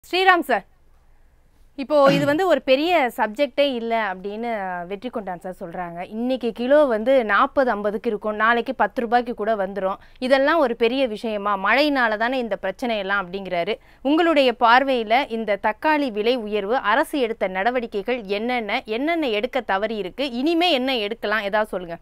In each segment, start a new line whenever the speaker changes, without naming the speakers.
Sriram sir இப்போ இது வந்து ஒரு பெரிய சப்ஜெக்டே இல்லை அப்படின்னு வெற்றி கொண்டான் சார் சொல்றாங்க இன்னைக்கு கிலோ வந்து நாற்பது ஐம்பதுக்கு இருக்கும் நாளைக்கு பத்து ரூபாய்க்கு கூட வந்துடும் இதெல்லாம் ஒரு பெரிய விஷயமா மழையினால தானே இந்த பிரச்சனை எல்லாம் அப்படிங்கிறாரு உங்களுடைய பார்வையில இந்த தக்காளி விலை உயர்வு அரசு எடுத்த நடவடிக்கைகள் என்னென்ன என்னென்ன எடுக்க தவறி இருக்கு இனிமே என்ன எடுக்கலாம் ஏதாவது சொல்லுங்க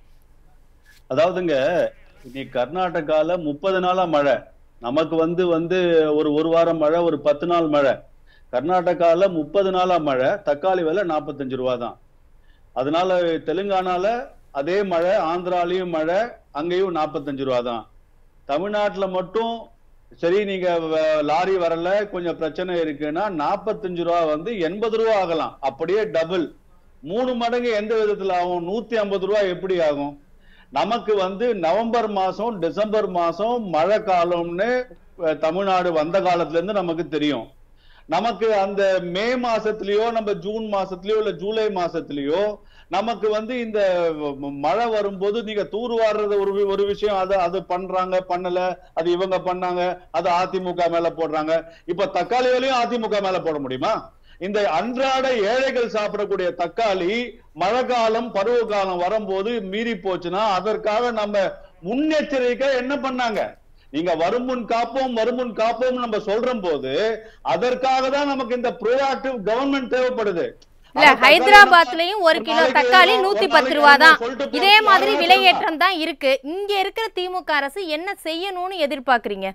அதாவதுங்க இன்னைக்கு கர்நாடகால முப்பது நாளா மழை நமக்கு வந்து வந்து ஒரு ஒரு வாரம் மழை ஒரு பத்து நாள் மழை கர்நாடகால முப்பது நாளா மழை தக்காளி விலை நாற்பத்தஞ்சு ரூபா தான் அதனால தெலுங்கானால அதே மழை ஆந்திராலையும் மழை அங்கேயும் நாற்பத்தஞ்சு ரூபா தான் தமிழ்நாட்டுல மட்டும் சரி நீங்க வ- லாரி வரல கொஞ்சம் பிரச்சனை இருக்குன்னா நாற்பத்தஞ்சு ரூபா வந்து எண்பது ரூபா ஆகலாம் அப்படியே டபுள் மூணு மடங்கு எந்த விதத்துல ஆகும் நூத்தி ஐம்பது ரூபா எப்படி ஆகும் நமக்கு வந்து நவம்பர் மாசம் டிசம்பர் மாசம் மழை காலம்னு அஹ், தமிழ்நாடு வந்த காலத்துல இருந்து நமக்கு தெரியும் நமக்கு அந்த மே மாசத்துலயோ நம்ம ஜூன் மாசத்துலயோ இல்ல ஜூலை மாசத்துலயோ நமக்கு வந்து இந்த ம- மழை வரும்போது நீங்க தூர் வாடுறது ஒரு வி- ஒரு விஷயம் அது அது பண்றாங்க பண்ணல அது இவங்க பண்ணாங்க அது அதிமுக மேல போடுறாங்க இப்ப தக்காளி விலையும் அதிமுக மேல போட முடியுமா இந்த அன்றாட ஏழைகள் சாப்பிடக்கூடிய தக்காளி மழை காலம் பருவ காலம் வரும்போது மீறி போச்சுன்னா அதற்காக நம்ம முன்னெச்சரிக்கை என்ன பண்ணாங்க நீங்க வருமுன் காப்போம் வருமுன் காப்போம் நம்ம சொல்ற போது அதற்காக தான் நமக்கு இந்த ப்ரோஆக்டிவ் கவர்மெண்ட் தேவைப்படுது
இல்ல
ஆனா தக்காளி
ஹைதராபாத்லயும் ஒரு
ஒரு
கிலோ
நாளைக்கு
தக்காளி
ஒரு
நூத்தி
நாளைக்கு
பத்து ரூபா தான்
சொல்லிட்டு
இதே
போறது
மாதிரி
யாரா
விலையேற்றம் தான் இருக்கு இங்க இருக்கிற திமுக அரசு என்ன செய்யணும்னு எதிர்பார்க்கறீங்க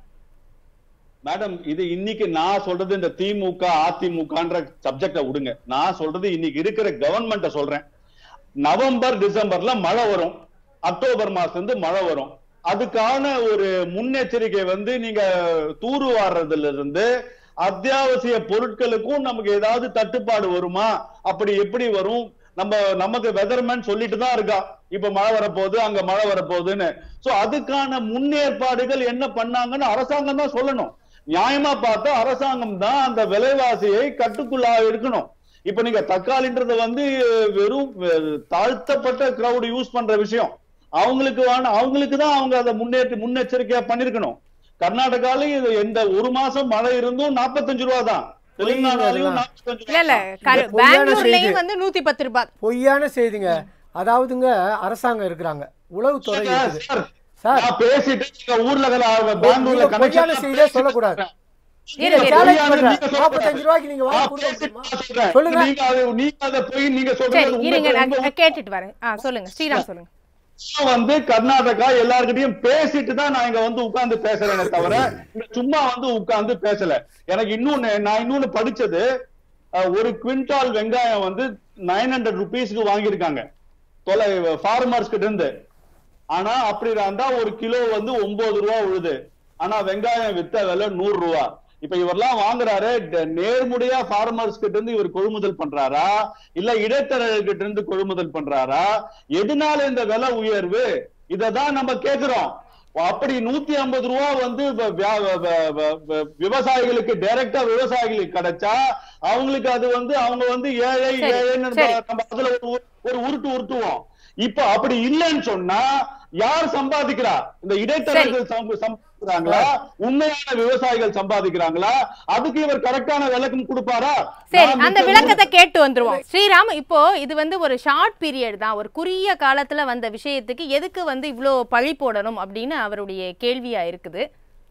மேடம் இது இன்னைக்கு நான் சொல்றது இந்த திமுக அதிமுகன்ற சப்ஜெக்ட விடுங்க நான் சொல்றது இன்னைக்கு இருக்கிற கவர்மெண்ட்ட சொல்றேன் நவம்பர் டிசம்பர்ல மழை வரும் அக்டோபர் மாசத்துல இருந்து மழை வரும் அதுக்கான ஒரு முன்னெச்சரிக்கை வந்து நீங்க தூரு வாடுறதுல இருந்து அத்தியாவசிய பொருட்களுக்கும் நமக்கு ஏதாவது தட்டுப்பாடு வருமா அப்படி எப்படி வரும் நம்ம நமக்கு வெதர்மேன் சொல்லிட்டு தான் இருக்கா இப்ப மழை வரப்போகுது அங்க மழை வரப்போகுதுன்னு சோ அதுக்கான முன்னேற்பாடுகள் என்ன பண்ணாங்கன்னு அரசாங்கம் தான் சொல்லணும் நியாயமா பார்த்தா அரசாங்கம் தான் அந்த விலைவாசியை கட்டுக்குள்ளா இருக்கணும் இப்ப நீங்க தக்காளின்றது வந்து வெறும் அஹ், தாழ்த்தப்பட்ட கிரவுட் யூஸ் பண்ற விஷயம் அவங்களுக்கு வேணா அவங்களுக்கு தான் அவங்க அதை முன்னேற்றி முன்னெச்சரிக்கையா பண்ணிருக்கணும் கர்நாடகாலையும் இது எந்த ஒரு மாசம் மழை இருந்தும் நாற்பத்தஞ்சு ரூபா தான் தெலுங்கானாலையும் நாற்பத்தஞ்சு
இல்ல இல்ல கரு-
இது பொய்யான
பெங்களூர்லயும்
செய்தி.
வந்து நூத்தி பத்து ரூபாய்
பொய்யான செய்திங்க அதாவதுங்க அரசாங்கம் இருக்கிறாங்க உளவுத்துறை இருக்குது
சார்,
சார்
நான் பேசிட்டு நீங்க ஊர்ல இருக்கிற பெங்களூர்ல
நீங்க பொய்யான
connection
செய்தியே சொல்லக்கூடாது
இரு,
நீங்க
இரு.
challenge
பொய்யான
பண்ற.
நீங்க சொல்றது.
நாற்பத்தஞ்சு ரூபாய்க்கு நீங்க வாங்கி
நான்
கொடுக்க
பேசிட்டு
முடியுமா?
நான் சொல்றேன்.
சொல்லுங்க.
நீங்க அது- நீங்க அதை போய் நீங்க
சரி
சொல்றது உண்மை
இருங்க நான்
உண்மை
கேட்டுட்டு வரேன் ஆ சொல்லுங்க ஸ்ரீராம் சொல்லுங்க
சும்மா வந்து கர்நாடகா எல்லார்கிட்டயும் பேசிட்டு தான் நான் இங்க வந்து உட்கார்ந்து பேசுறேனே தவிர இங்க சும்மா வந்து உட்கார்ந்து பேசல எனக்கு இன்னொன்னு நான் இன்னொன்னு படிச்சது அஹ், ஒரு குவிண்டால் வெங்காயம் வந்து நைன் ஹண்ட்ரட் ருபீஸ்க்கு வாங்கியிருக்காங்க தொலை ஃபார்மர்ஸ் கிட்ட இருந்து ஆனா அப்படி இருந்தா ஒரு கிலோ வந்து ஒன்பது ரூபா உழுது ஆனா வெங்காயம் வித்த விலை நூறு ரூபா இப்ப இவரெல்லாம் வாங்குறாரு ட- நேர்முறையா ஃபார்மர்ஸ் கிட்ட இருந்து இவர் கொள்முதல் பண்றாரா இல்ல இடைத்தரகர் கிட்ட இருந்து கொள்முதல் பண்றாரா எதனால இந்த விலை உயர்வு இததான் நம்ம கேக்குறோம் அப்படி நூத்தி ஐம்பது ரூபா வந்து வ- வியா- வ- வ- வ- வ- விவசாயிகளுக்கு டைரக்டா விவசாயிகளுக்கு கிடைச்சா அவங்களுக்கு அது வந்து அவங்க வந்து ஏழை
சரி,
ஏழைன்னு
சரி.
நம்ம அதுல ஒரு உரு- ஒரு உருட்டு உருட்டுவோம் இப்ப அப்படி இல்லைன்னு சொன்னா யார் சம்பாதிக்கிறா இந்த இடைத்தரகர்கள் சம்ப- சம்பாதிக்கிறாங்களா உண்மையான விவசாயிகள் சம்பாதிக்கிறாங்களா அதுக்கு இவர் கரெக்டான விளக்கம் கொடுப்பாரா
சரி
நான்
அந்த
மிச்ச
விளக்கத்தை கேட்டு வந்துருவோம் ஸ்ரீராம் இப்போ இது வந்து ஒரு ஷார்ட் பீரியட் தான் ஒரு குறுகிய காலத்துல வந்த விஷயத்துக்கு எதுக்கு வந்து இவ்ளோ பழி போடணும் அப்படின்னு அவருடைய கேள்வியா இருக்குது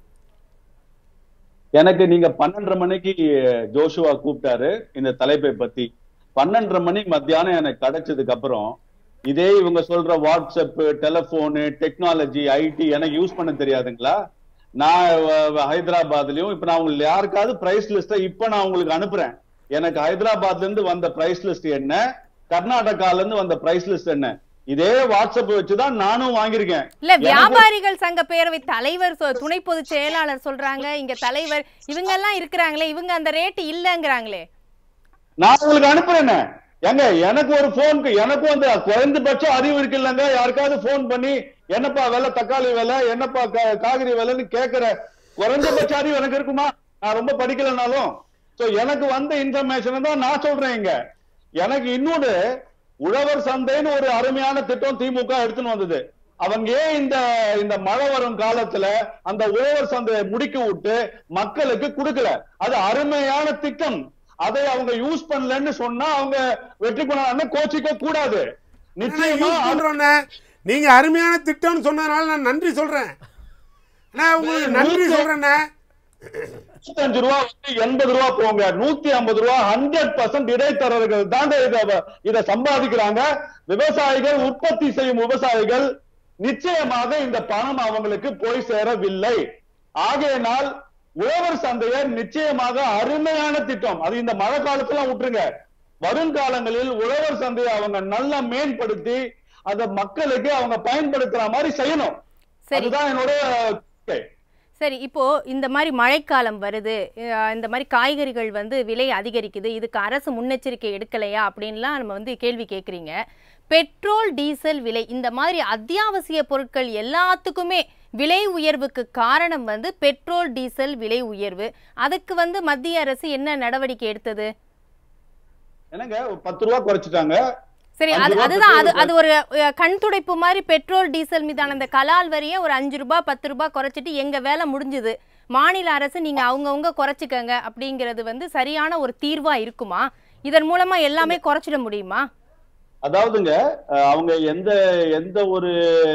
எனக்கு நீங்க பன்னெண்டரை மணிக்கு ஜோஷுவா கூப்பிட்டாரு இந்த தலைப்பை பத்தி பன்னெண்டரை மணி மத்தியானம் எனக்கு கிடைச்சதுக்கு அப்புறம் இதே இவங்க சொல்ற வாட்ஸ்அப் டெலிபோனு டெக்னாலஜி ஐடி எனக்கு யூஸ் பண்ண தெரியாதுங்களா நான் வ- ஹைதராபாத்லயும் இப்ப நான் உங்களுக்கு யாருக்காவது பிரைஸ் லிஸ்ட இப்ப நான் உங்களுக்கு அனுப்புறேன் எனக்கு ஹைதராபாத்ல இருந்து வந்த பிரைஸ் லிஸ்ட் என்ன கர்நாடகால இருந்து வந்த பிரைஸ் லிஸ்ட் என்ன இதே வாட்ஸ்அப் வச்சுதான் நானும் வாங்கியிருக்கேன்
இல்ல
எனக்கு-
வியாபாரிகள் சங்க பேரவை தலைவர் சொ- துணை பொதுச் செயலாளர் சொல்றாங்க இங்க தலைவர் இவங்க எல்லாம் இருக்கிறாங்களே இவங்க அந்த ரேட் இல்லங்கறாங்களே
நான் உங்களுக்கு அனுப்புறேனே ஏங்க எனக்கு ஒரு போன் எனக்கும் அந்த குறைந்தபட்சம் அறிவு இருக்கு இல்லைங்க யாருக்காவது போன் பண்ணி என்னப்பா விலை தக்காளி விலை என்னப்பா கா- காய்கறி விலைன்னு கேக்குற குறைந்தபட்ச அறிவு எனக்கு இருக்குமா நான் ரொம்ப படிக்கலனாலும் சோ எனக்கு வந்த இன்ஃபர்மேஷன் தான் நான் சொல்றேன் இங்க எனக்கு இன்னொரு உழவர் சந்தைன்னு ஒரு அருமையான திட்டம் திமுக எடுத்துன்னு வந்தது அவங்க ஏன் இந்த இந்த மழை வரும் காலத்துல அந்த உழவர் சந்தையை முடுக்கி விட்டு மக்களுக்கு கொடுக்கல அது அருமையான திட்டம் அதை அவங்க யூஸ் பண்ணலன்னு சொன்னா அவங்க வெற்றி கொண்டாட கோச்சிக்க கூடாது நிச்சயமா
யூஸ் பண்றோண்ணே நீங்க அருமையான திட்டம்னு சொன்னதுனால நான் நன்றி சொல்றேன் அண்ணா உங்களுக்கு நன்றி சொல்றேண்ணே
முப்பத்தஞ்சு ரூபா வந்து எண்பது ரூபா போங்க நூத்தி ஐம்பது ரூபா ஹண்ட்ரட் பர்சன்ட் இடைத்தரகர்கள் தாண்ட இத இத சம்பாதிக்கிறாங்க விவசாயிகள் உற்பத்தி செய்யும் விவசாயிகள் நிச்சயமாக இந்த பணம் அவங்களுக்கு போய் சேரவில்லை ஆகையினால் உழவர் சந்தையை நிச்சயமாக அருமையான திட்டம் அது இந்த மழை காலத்துல விட்டுருங்க வருங்காலங்களில் உழவர் சந்தையை அவங்க நல்லா மேம்படுத்தி அந்த மக்களுக்கு அவங்க பயன்படுத்துற மாதிரி செய்யணும்
சரி
அதுதான் என்னோட கோரிக்கை.
சரி இப்போ இந்த மாதிரி மழைக்காலம் வருது அஹ் இந்த மாதிரி காய்கறிகள் வந்து விலை அதிகரிக்குது இதுக்கு அரசு முன்னெச்சரிக்கை எடுக்கலையா அப்படின்லாம் நம்ம வந்து கேள்வி கேட்குறீங்க பெட்ரோல் டீசல் விலை இந்த மாதிரி அத்தியாவசிய பொருட்கள் எல்லாத்துக்குமே விலை உயர்வுக்கு காரணம் வந்து பெட்ரோல் டீசல் விலை உயர்வு அதுக்கு வந்து மத்திய அரசு என்ன நடவடிக்கை எடுத்தது
என்னங்க ஒரு பத்து ரூபா குறைச்சிட்டாங்க
சரி
அஞ்சு
அது
ரூபா
அதுதான் அது
பெட்ரோல்
அது ஒரு அஹ், கண் துடைப்பு மாதிரி பெட்ரோல் டீசல் மீதான அந்த கலால் வரியை ஒரு அஞ்சு ரூபாய் பத்து ரூபாய் குறைச்சிட்டு எங்க வேலை முடிஞ்சுது மாநில அரசு நீங்க அவங்கவுங்க குறைச்சிக்கங்க அப்படிங்கிறது வந்து சரியான ஒரு தீர்வா இருக்குமா இதன் மூலமா எல்லாமே குறைச்சிட முடியுமா
அதாவதுங்க அஹ், அவங்க எந்த எந்த ஒரு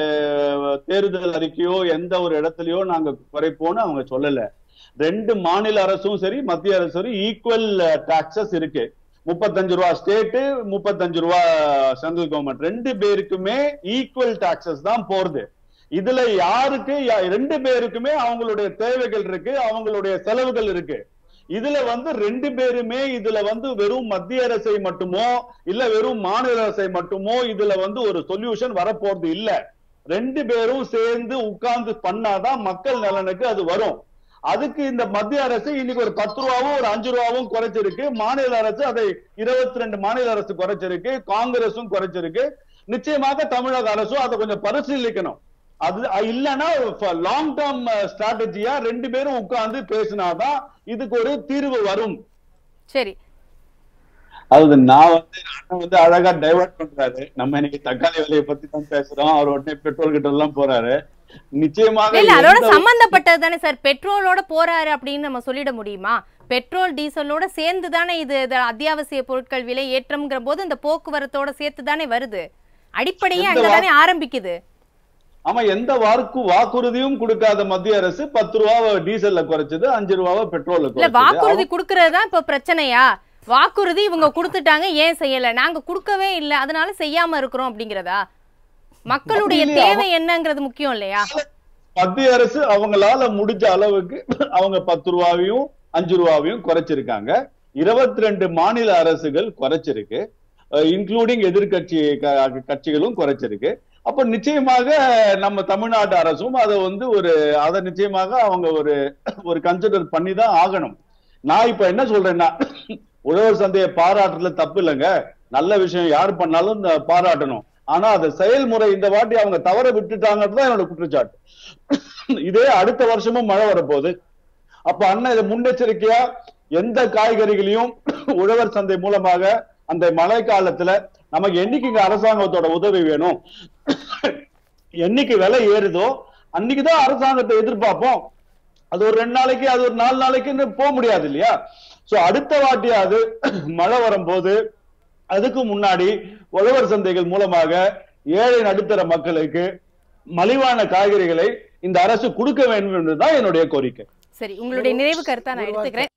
தேர்தல் அறிக்கையோ எந்த ஒரு இடத்துலயோ நாங்க குறைப்போம்னு அவங்க சொல்லல ரெண்டு மாநில அரசும் சரி மத்திய அரசும் சரி ஈக்குவல் டாக்ஸஸ் இருக்கு முப்பத்தஞ்சு ரூபா ஸ்டேட்டு முப்பத்தஞ்சு ரூபா சென்ட்ரல் கவர்மெண்ட் ரெண்டு பேருக்குமே ஈக்குவல் டாக்ஸஸ் தான் போறது இதுல யாருக்கு யா- ரெண்டு பேருக்குமே அவங்களுடைய தேவைகள் இருக்கு அவங்களுடைய செலவுகள் இருக்கு இதுல வந்து ரெண்டு பேருமே இதுல வந்து வெறும் மத்திய அரசை மட்டுமோ இல்ல வெறும் மாநில அரசை மட்டுமோ இதுல வந்து ஒரு சொல்யூஷன் வரப்போறது இல்ல ரெண்டு பேரும் சேர்ந்து உட்கார்ந்து பண்ணாதான் மக்கள் நலனுக்கு அது வரும் அதுக்கு இந்த மத்திய அரசு இன்னைக்கு ஒரு பத்து ரூபாவும் ஒரு அஞ்சு ரூபாவும் குறைச்சிருக்கு மாநில அரசு அதை இருபத்தி ரெண்டு மாநில அரசு குறைச்சிருக்கு காங்கிரஸும் குறைச்சிருக்கு நிச்சயமாக தமிழக அரசும் அதை கொஞ்சம் பரிசீலிக்கணும் அது இல்லைன்னா லாங் டேர்ம் ஸ்ட்ராட்டஜியா ரெண்டு பேரும் உட்கார்ந்து பேசினாதான் இதுக்கு ஒரு தீர்வு வரும்
சரி
அதாவது நான் வந்து அண்ணன் வந்து அழகா டைவர்ட் பண்றாரு நம்ம இன்னைக்கு தக்காளி விலையை பத்தி தான் பேசுறோம் அவர் உடனே பெட்ரோல் கிட்ட எல்லாம் போறாரு நிச்சயமாக
இல்ல அதோட
எந்த-
சம்பந்தப்பட்டது தானே சார் பெட்ரோலோட போறாரு அப்படின்னு நம்ம சொல்லிட முடியுமா பெட்ரோல் டீசலோட சேர்ந்து தானே இது இது அத்தியாவசிய பொருட்கள் விலை ஏற்றம்ங்கிற போது இந்த போக்குவரத்தோட சேர்த்து தானே வருது அடிப்படையே
எந்த
அங்க
வா-
தானே ஆரம்பிக்குது
ஆமா எந்த வாக்கு வாக்குறுதியும் கொடுக்காத மத்திய அரசு பத்து ரூபாவை டீசல்ல குறைச்சது அஞ்சு ரூபாவை பெட்ரோல்ல
இல்ல
குறைச்சது
வாக்குறுதி கொடுக்கறது தான் இப்ப பிரச்சனையா வாக்குறுதி இவங்க கொடுத்துட்டாங்க ஏன் செய்யல நாங்க கொடுக்கவே இல்ல அதனால செய்யாம இருக்கிறோம் அப்படிங்கறதா மக்களுடைய
அப்படி இல்லையா?
தேவை என்னங்கிறது முக்கியம் இல்லையா
மத்திய அரசு அவங்களால முடிஞ்ச அளவுக்கு அவங்க பத்து ரூபாவையும் அஞ்சு ரூபாவையும் குறைச்சிருக்காங்க இருபத்தி ரெண்டு மாநில அரசுகள் குறைச்சிருக்கு இன்க்ளூடிங் எதிர்கட்சி க- கட்சிகளும் குறைச்சிருக்கு அப்ப நிச்சயமாக நம்ம தமிழ்நாட்டு அரசும் அதை வந்து ஒரு அதை நிச்சயமாக அவங்க ஒரு ஒரு கன்சிடர் பண்ணி தான் ஆகணும் நான் இப்ப என்ன சொல்றேன்னா உழவர் சந்தையை பாராட்டுறதுல தப்பு இல்லைங்க நல்ல விஷயம் யார் பண்ணாலும் இந்த பாராட்டணும் ஆனா அதை செயல்முறை இந்த வாட்டி அவங்க தவற விட்டுட்டாங்கன்னு தான் என்னோட குற்றச்சாட்டு இதே அடுத்த வருஷமும் மழை வரப்போகுது அப்ப அண்ணன் இதை முன்னெச்சரிக்கையா எந்த காய்கறிகளையும் உழவர் சந்தை மூலமாக அந்த மழை காலத்துல நமக்கு என்னைக்கு அரசாங்கத்தோட உதவி வேணும் என்னைக்கு விலை ஏறுதோ அன்னைக்குதான் அரசாங்கத்தை எதிர்பார்ப்போம் அது ஒரு ரெண்டு நாளைக்கு அது ஒரு நாலு நாளைக்குன்னு போக முடியாது இல்லையா சோ அடுத்த வாட்டியாவது மழை வரும்போது அதுக்கு முன்னாடி உழவர் சந்தைகள் மூலமாக ஏழை நடுத்தர மக்களுக்கு மலிவான காய்கறிகளை இந்த அரசு கொடுக்க வேண்டும் என்பதுதான் என்னுடைய கோரிக்கை
சரி உங்களுடைய நிறைவு கருத்தா நான் எடுத்துக்கிறேன்